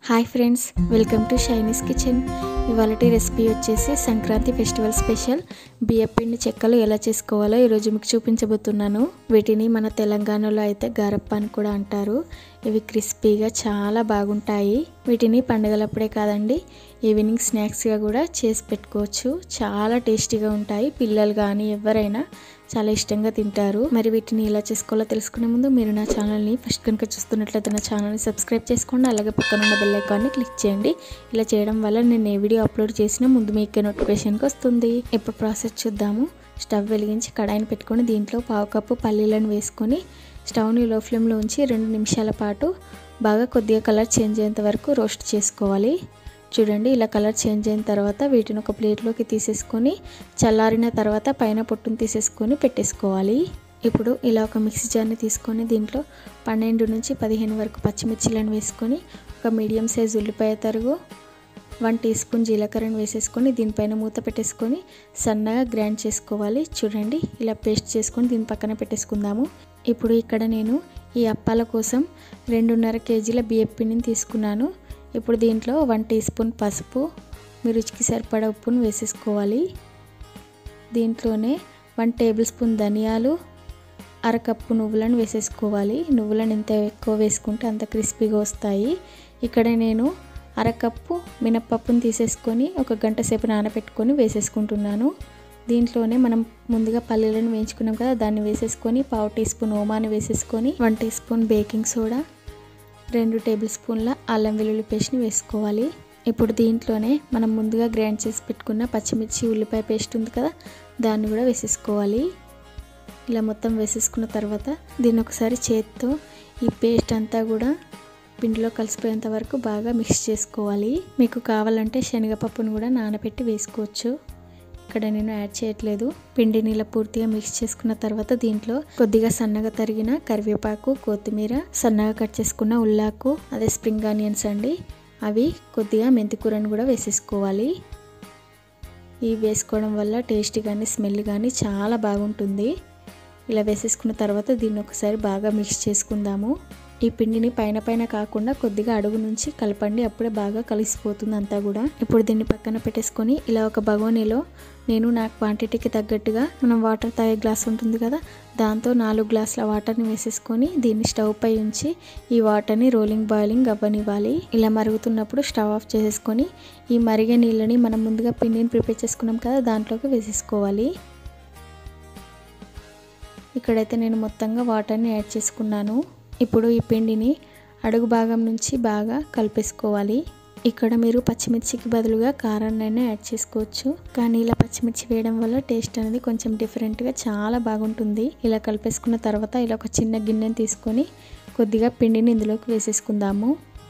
hi friends welcome to Shiny's kitchen ఇవాళ recipe వచ్చేసి Sankranti festival special బియ్యపిండి చెక్కలు ఎలా చేసుకోవాలో ఈరోజు మీకు చూపించబోతున్నాను వీటిని మన తెలంగాణలో అయితే గారప్ప అని కూడా అంటారు ఇవి క్రిస్పీగా చాలా బాగుంటాయి వీటిని పండుగలప్పుడే కాదండి ఈవినింగ్ స్నాక్స్గా కూడా చేసి పెట్టుకోవచ్చు చాలా టేస్టీగా ఉంటాయి పిల్లలు కానీ ఎవరైనా చాలా ఇష్టంగా తింటారు మరి వీటిని ఎలా చేసుకోవాలో తెలుసుకునే ముందు మీరు నా ఛానల్ని ఫస్ట్ కనుక చూస్తున్నట్లయితే నా ఛానల్ని సబ్స్క్రైబ్ చేసుకోండి అలాగే పక్కన ఉన్న బెల్ ఐకాన్ని క్లిక్ చేయండి ఇలా చేయడం వల్ల నేను ఏ వీడియో అప్లోడ్ చేసినా ముందు మీకే నోటిఫికేషన్కి వస్తుంది ఇప్పుడు ప్రాసెస్ చూద్దాము స్టవ్ వెలిగించి కడాయిని పెట్టుకొని దీంట్లో పావు కప్పు పల్లీలను వేసుకొని స్టవ్ని లో ఫ్లేమ్లో ఉంచి రెండు నిమిషాల పాటు బాగా కొద్దిగా కలర్ చేంజ్ అయ్యేంత వరకు రోస్ట్ చేసుకోవాలి చూడండి ఇలా కలర్ చేంజ్ అయిన తర్వాత వీటిని ఒక ప్లేట్లోకి తీసేసుకొని చల్లారిన తర్వాత పైన పొట్టును తీసేసుకొని పెట్టేసుకోవాలి ఇప్పుడు ఇలా ఒక మిక్సీ జార్ని తీసుకొని దీంట్లో పన్నెండు నుంచి పదిహేను వరకు పచ్చిమిర్చిలను వేసుకొని ఒక మీడియం సైజ్ ఉల్లిపాయ తరుగు వన్ టీ స్పూన్ జీలకర్రను వేసేసుకొని దీనిపైన మూత పెట్టేసుకొని సన్నగా గ్రైండ్ చేసుకోవాలి చూడండి ఇలా పేస్ట్ చేసుకొని దీని పక్కన పెట్టేసుకుందాము ఇప్పుడు ఇక్కడ నేను ఈ అప్పాల కోసం రెండున్నర కేజీల బియ్యపిండిని తీసుకున్నాను ఇప్పుడు దీంట్లో వన్ టీ స్పూన్ పసుపు మీ రుచికి సరిపడా ఉప్పును వేసేసుకోవాలి దీంట్లోనే వన్ టేబుల్ స్పూన్ ధనియాలు అరకప్పు నువ్వులను వేసేసుకోవాలి నువ్వులను ఎంత ఎక్కువ వేసుకుంటే అంత క్రిస్పీగా వస్తాయి ఇక్కడ నేను అరకప్పు మినప్పప్పును తీసేసుకొని ఒక గంట సేపు నానబెట్టుకొని వేసేసుకుంటున్నాను దీంట్లోనే మనం ముందుగా పల్లీలను వేయించుకున్నాం కదా దాన్ని వేసేసుకొని పావు టీ స్పూన్ ఓమాను వేసేసుకొని one teaspoon baking soda రెండు టేబుల్ స్పూన్ల అల్లం వెల్లుల్లి పేస్ట్ని వేసుకోవాలి ఇప్పుడు దీంట్లోనే మనం ముందుగా గ్రైండ్ చేసి పెట్టుకున్న పచ్చిమిర్చి ఉల్లిపాయ పేస్ట్ ఉంది కదా దాన్ని కూడా వేసేసుకోవాలి ఇలా మొత్తం వేసేసుకున్న తర్వాత దీన్ని ఒకసారి చేత్తో ఈ పేస్ట్ అంతా కూడా పిండిలో కలిసిపోయేంత వరకు బాగా మిక్స్ చేసుకోవాలి మీకు కావాలంటే శనగపప్పును కూడా నానబెట్టి వేసుకోవచ్చు ఇక్కడ నేను యాడ్ చేయట్లేదు పిండిని ఇలా పూర్తిగా మిక్స్ చేసుకున్న తర్వాత దీంట్లో కొద్దిగా సన్నగా తరిగిన కరివేపాకు కొత్తిమీర సన్నగా కట్ చేసుకున్న ఉల్లాకు అదే స్ప్రింగ్ ఆనియన్స్ అండి అవి కొద్దిగా మెంతికూరను కూడా వేసేసుకోవాలి ఇవి వేసుకోవడం వల్ల టేస్ట్ కానీ స్మెల్ కానీ చాలా బాగుంటుంది ఇలా వేసేసుకున్న తర్వాత దీన్ని ఒకసారి బాగా మిక్స్ చేసుకుందాము ఈ పిండిని పైన పైన కాకుండా కొద్దిగా అడుగు నుంచి కలపండి అప్పుడే బాగా కలిసిపోతుంది అంతా కూడా ఇప్పుడు దీన్ని పక్కన పెట్టేసుకొని ఇలా ఒక బగోనీలో నేను నా క్వాంటిటీకి తగ్గట్టుగా మనం వాటర్ తాగే గ్లాస్ ఉంటుంది కదా దాంతో నాలుగు గ్లాసుల వాటర్ని వేసేసుకొని దీన్ని స్టవ్ పై ఉంచి ఈ వాటర్ని రోలింగ్ బాయిలింగ్ అవ్వనివ్వాలి ఇలా మరుగుతున్నప్పుడు స్టవ్ ఆఫ్ చేసేసుకొని ఈ మరిగే నీళ్ళని మనం ముందుగా పిండిని ప్రిపేర్ చేసుకున్నాం కదా దాంట్లోకి వేసేసుకోవాలి ఇక్కడైతే నేను మొత్తంగా వాటర్ని యాడ్ చేసుకున్నాను ఇప్పుడు ఈ పిండిని అడుగు భాగం నుంచి బాగా కలిపేసుకోవాలి ఇక్కడ మీరు పచ్చిమిర్చికి బదులుగా కారాన్నైనా యాడ్ చేసుకోవచ్చు కానీ ఇలా పచ్చిమిర్చి వేయడం వల్ల టేస్ట్ అనేది కొంచెం డిఫరెంట్గా చాలా బాగుంటుంది ఇలా కలిపేసుకున్న తర్వాత ఇలా ఒక చిన్న గిన్నెని తీసుకొని కొద్దిగా పిండిని ఇందులోకి వేసేసుకుందాము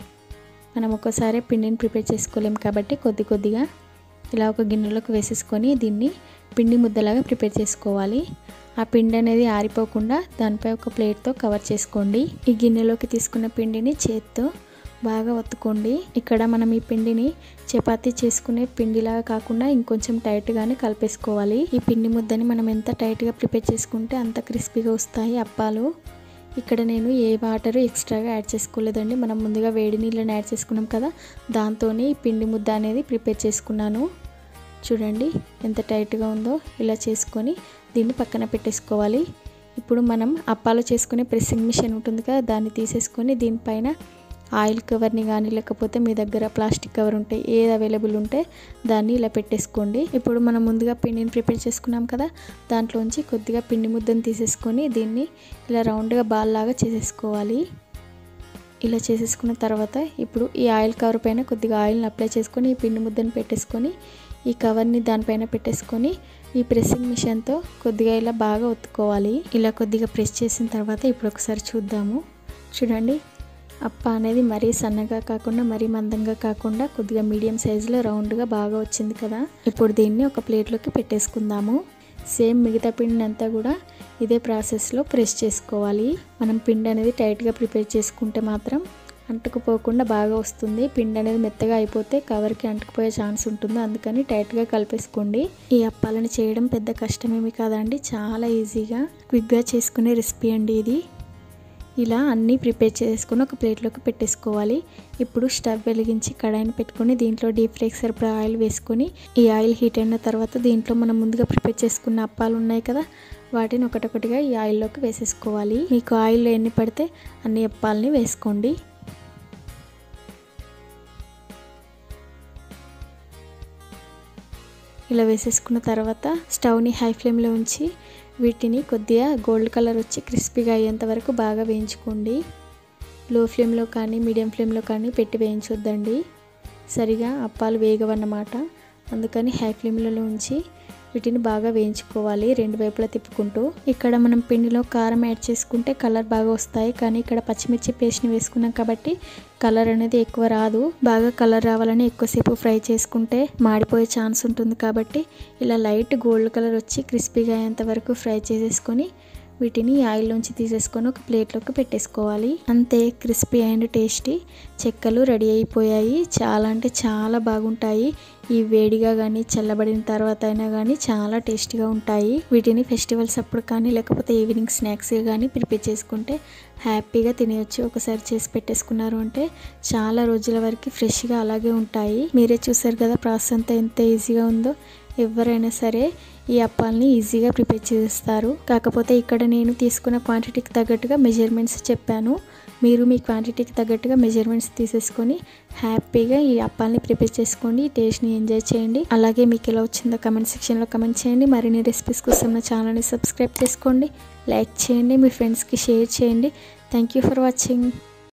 మనం ఒక్కసారి పిండిని ప్రిపేర్ చేసుకోలేము కాబట్టి కొద్ది కొద్దిగా ఇలా ఒక గిన్నెలోకి వేసేసుకొని దీన్ని పిండి ముద్దలాగా ప్రిపేర్ చేసుకోవాలి ఆ పిండి అనేది ఆరిపోకుండా దానిపై ఒక ప్లేట్తో కవర్ చేసుకోండి ఈ గిన్నెలోకి తీసుకున్న పిండిని చేత్తో బాగా ఒత్తుకోండి ఇక్కడ మనం ఈ పిండిని చపాతీ చేసుకునే పిండిలాగా కాకుండా ఇంకొంచెం టైట్గానే కలిపేసుకోవాలి ఈ పిండి ముద్దని మనం ఎంత టైట్గా ప్రిపేర్ చేసుకుంటే అంత క్రిస్పీగా వస్తాయి అప్పాలు ఇక్కడ నేను ఏ వాటర్ ఎక్స్ట్రాగా యాడ్ చేసుకోలేదండి మనం ముందుగా వేడి నీళ్ళని యాడ్ చేసుకున్నాం కదా దాంతోనే ఈ పిండి ముద్ద అనేది ప్రిపేర్ చేసుకున్నాను చూడండి ఎంత టైట్గా ఉందో ఇలా చేసుకొని దీన్ని పక్కన పెట్టేసుకోవాలి ఇప్పుడు మనం అప్పాలు చేసుకునే ప్రెస్సింగ్ మిషన్ ఉంటుంది కదా దాన్ని తీసేసుకొని దీనిపైన ఆయిల్ కవర్ని కానీ లేకపోతే మీ దగ్గర ప్లాస్టిక్ కవర్ ఉంటే ఏది అవైలబుల్ ఉంటే దాన్ని ఇలా పెట్టేసుకోండి ఇప్పుడు మనం ముందుగా పిండిని ప్రిపేర్ చేసుకున్నాం కదా దాంట్లోంచి కొద్దిగా పిండి ముద్దను తీసేసుకొని దీన్ని ఇలా రౌండ్గా బాల్ లాగా చేసేసుకోవాలి ఇలా చేసేసుకున్న తర్వాత ఇప్పుడు ఈ ఆయిల్ కవర్ పైన కొద్దిగా ఆయిల్ని అప్లై చేసుకొని ఈ పిండి ముద్దను పెట్టేసుకొని ఈ కవర్ని దానిపైన పెట్టేసుకొని ఈ ప్రెస్సింగ్ మిషన్తో కొద్దిగా ఇలా బాగా ఒత్తుకోవాలి ఇలా కొద్దిగా ప్రెస్ చేసిన తర్వాత ఇప్పుడు ఒకసారి చూద్దాము చూడండి అప్ప అనేది మరీ సన్నగా కాకుండా మరీ మందంగా కాకుండా కొద్దిగా మీడియం సైజులో రౌండ్గా బాగా వచ్చింది కదా ఇప్పుడు దీన్ని ఒక ప్లేట్లోకి పెట్టేసుకుందాము సేమ్ మిగతా పిండిని అంతా కూడా ఇదే ప్రాసెస్లో ప్రెస్ చేసుకోవాలి మనం పిండి అనేది టైట్గా ప్రిపేర్ చేసుకుంటే మాత్రం అంటుకుపోకుండా బాగా వస్తుంది పిండి అనేది మెత్తగా అయిపోతే కవర్కి అంటుకుపోయే ఛాన్స్ ఉంటుంది అందుకని టైట్గా కలిపేసుకోండి ఈ అప్పాలను చేయడం పెద్ద కష్టమేమి కాదండి చాలా ఈజీగా క్విక్గా చేసుకునే రెసిపీ అండి ఇది ఇలా అన్నీ ప్రిపేర్ చేసుకొని ఒక ప్లేట్లోకి పెట్టేసుకోవాలి ఇప్పుడు స్టవ్ వెలిగించి కడాయిని పెట్టుకొని దీంట్లో డీప్ ఫ్రైకి సరిపడా ఆయిల్ వేసుకొని ఈ ఆయిల్ హీట్ అయిన తర్వాత దీంట్లో మనం ముందుగా ప్రిపేర్ చేసుకున్న అప్పాలు ఉన్నాయి కదా వాటిని ఒకటొకటిగా ఈ ఆయిల్లోకి వేసేసుకోవాలి మీకు ఆయిల్ ఎన్ని పడితే అన్ని అప్పాలని వేసుకోండి ఇలా వేసేసుకున్న తర్వాత స్టవ్ని హై ఫ్లేమ్లో ఉంచి వీటిని కొద్దిగా గోల్డ్ కలర్ వచ్చి క్రిస్పీగా అయ్యేంత వరకు బాగా వేయించుకోండి లో ఫ్లేమ్లో కానీ మీడియం ఫ్లేమ్లో కానీ పెట్టి వేయించొద్దండి సరిగా అప్పాలు వేగవన్నమాట అందుకని హై ఫ్లేమ్లలో ఉంచి వీటిని బాగా వేయించుకోవాలి రెండు వైపులా తిప్పుకుంటూ ఇక్కడ మనం పిండిలో కారం యాడ్ చేసుకుంటే కలర్ బాగా వస్తాయి కానీ ఇక్కడ పచ్చిమిర్చి పేస్ట్ని వేసుకున్నాం కాబట్టి కలర్ అనేది ఎక్కువ రాదు బాగా కలర్ రావాలని ఎక్కువసేపు ఫ్రై చేసుకుంటే మాడిపోయే ఛాన్స్ ఉంటుంది కాబట్టి ఇలా లైట్ గోల్డ్ కలర్ వచ్చి క్రిస్పీగా అయ్యేంత వరకు ఫ్రై చేసేసుకొని వీటిని ఆయిల్లోంచి తీసేసుకొని ఒక ప్లేట్లోకి పెట్టేసుకోవాలి అంతే క్రిస్పీ అండ్ టేస్టీ చెక్కలు రెడీ అయిపోయాయి చాలా అంటే చాలా బాగుంటాయి ఈ వేడిగా కానీ చల్లబడిన తర్వాత అయినా కానీ చాలా టేస్టీగా ఉంటాయి వీటిని ఫెస్టివల్స్ అప్పుడు కానీ లేకపోతే ఈవినింగ్ స్నాక్స్గా కానీ ప్రిపేర్ చేసుకుంటే హ్యాపీగా తినేయచ్చు ఒకసారి చేసి పెట్టేసుకున్నారు అంటే చాలా రోజుల వరకు ఫ్రెష్గా అలాగే ఉంటాయి మీరే చూసారు కదా ప్రాసెస్ అంతా ఎంత ఈజీగా ఉందో ఎవరైనా సరే ఈ అప్పాలని ఈజీగా ప్రిపేర్ చేస్తారు కాకపోతే ఇక్కడ నేను తీసుకున్న క్వాంటిటీకి తగ్గట్టుగా మెజర్మెంట్స్ చెప్పాను మీరు మీ క్వాంటిటీకి తగ్గట్టుగా మెజర్మెంట్స్ తీసేసుకొని హ్యాపీగా ఈ అప్పాలని ప్రిపేర్ చేసుకోండి టేస్ట్ని ఎంజాయ్ చేయండి అలాగే మీకు ఎలా వచ్చిందో కమెంట్ సెక్షన్లో కమెంట్ చేయండి మరిన్ని రెసిపీస్ కోసం నా ఛానల్ని సబ్స్క్రైబ్ చేసుకోండి లైక్ చేయండి మీ ఫ్రెండ్స్కి షేర్ చేయండి థ్యాంక్ యూ ఫర్ వాచింగ్